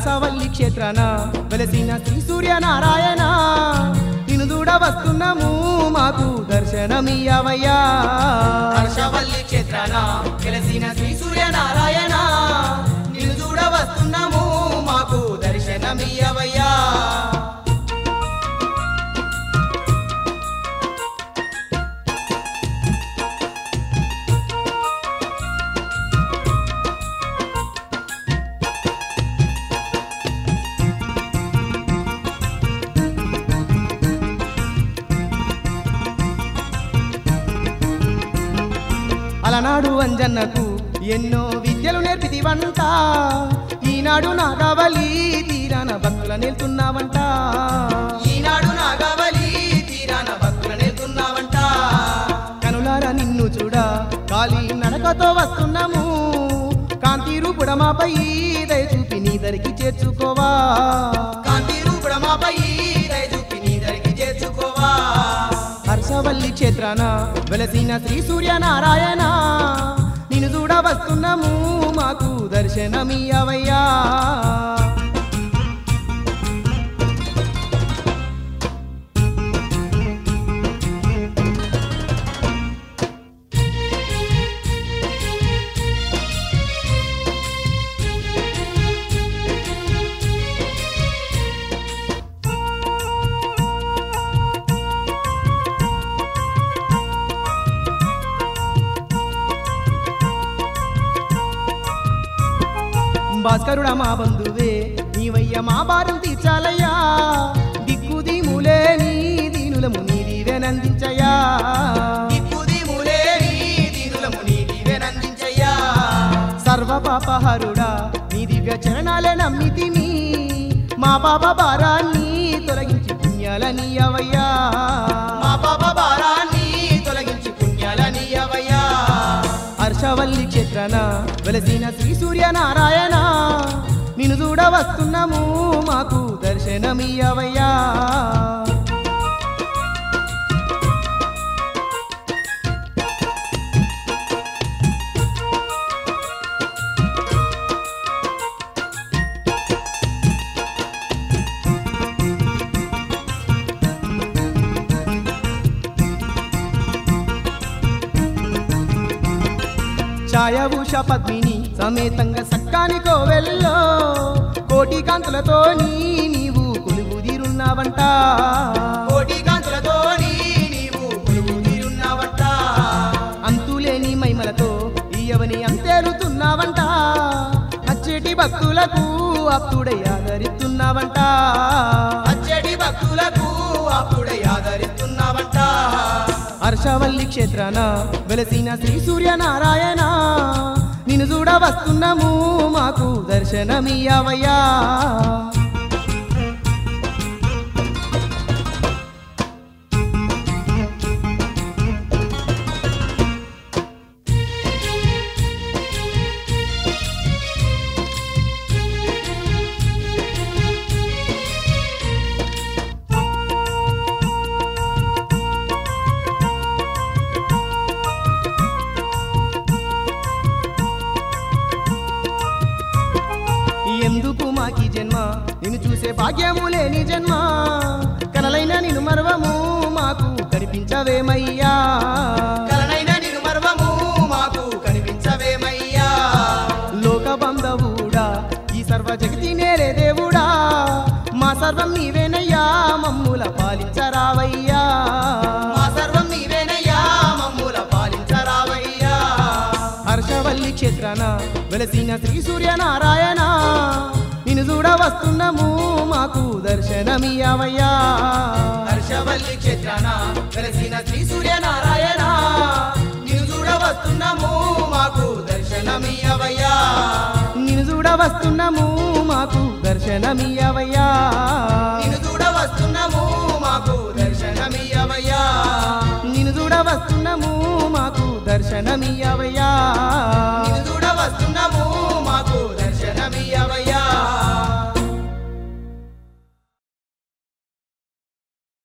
హర్షవల్లి క్షేత్రాన వెలసిన శ్రీ సూర్యనారాయణ నిన్ను చూడ వస్తున్నాము మాకు దర్శనమియ్యవయ్యా హర్షవల్లి క్షేత్రాన వెలసిన శ్రీ సూర్యనారాయణ నిన్ను చూడ వస్తున్నాము మాకు దర్శనమియ్యవయ్యా అలనాడు అంజన్నకు ఎన్నో విద్యలు నేర్పితివంట ఈనాడు నాగవలి తీరాన భక్తుల నేర్తున్నావంట ఈనాడు నాగవలి తీరాన భక్తుల నేర్తున్నావంట కనులారా నిన్ను చూడ కాలి నడకతో వస్తున్నాము కాంతి రూపుడమాపై దయ చూపి నీ దరికి చేర్చుకోవా కాంతి రూపుడమాపై దయ చూపి నీ దరికి చేర్చుకోవా హర్షవల్లి క్షేత్రాన వెలసిన శ్రీ సూర్యనారాయణ నిన్ను చూడ వస్తున్నాము మాకు దర్శనమియ్యవయ్యా భాస్కరుడా మా బంధువే నీవయ్య మా భారం తీర్చాలయ్యా దిక్కు దీములే నీ దీనులము నీ దీవెనందించయ్యా దిక్కు దీములే నీ దీనులము నీ దీవెనందించయ్యా సర్వ పాపహరుడా నీ దివ్య చరణాలే నమ్మితిని మా పాప భారాన్ని తొలగించి పుణ్యాలని అవయ్యా మా పాప భారాన్ని తొలగించి పుణ్యాలని అవయ్యా హర్షవల్లి క్షేత్రన వెలసిన శ్రీ సూర్యనారాయణ నిన్ను చూడ వస్తున్నాము మాకు దర్శనమియ్యవయ్యా ఛాయభూష పద్మిని సమేతంగా సక్కాని కోవెల్లో కోటి కాంతులతో నీవు కొలువు తీరున్నావంట కోటి కాంతులతో నీవు కొలువు తీరున్నావంట అంతులేని మైమలతో ఇయవని అంతేరుతున్నావంట అచ్చేటి భక్తులకు అప్పుడై ఆదరిస్తున్నావంట అచ్చేటి భక్తులకు అప్పుడై ఆదరిస్తున్నావంట హర్షవల్లి క్షేత్రాన వెలసిన శ్రీ సూర్యనారాయణ నిన్ను చూడ వస్తున్నాము మాకు దర్శనమియ్యవయ్యా ఎందుకు మాకి జన్మ నిన్ను చూసే భాగ్యము లేని జన్మ కలలైన నిన్ను మరవము మాకు కనిపించవేమయ్యా కలనైన నిన్ను మరవము మాకు కనిపించవేమయ్యా లోక బంధవుడా ఈ సర్వ జగతి నేరే దేవుడా మా సర్వం నీవేనయ్యా మమ్ముల పాలించరావయ్యా మా సర్వం నీవేనయ్యా మమ్ముల పాలించరావయ్యా హర్షవల్లి క్షేత్రాన వెలసిన శ్రీ సూర్యనారాయణ నిన్ను చూడ వస్తున్నాము మాకు దర్శనమియ్యవయ్యా హర్షవల్లి క్షేత్రాన వెలసిన శ్రీ సూర్యనారాయణ నిన్ను చూడ వస్తున్నాము మాకు దర్శనమియ్యవయ్యా నిన్ను చూడ వస్తున్నాము మాకు దర్శనమియ్యవయ్యా నిన్ను చూడ వస్తున్నాము మాకు దర్శనమియ్యవయ్యా నిన్ను చూడ వస్తున్నాము మాకు దర్శనమియ్యవయ్యా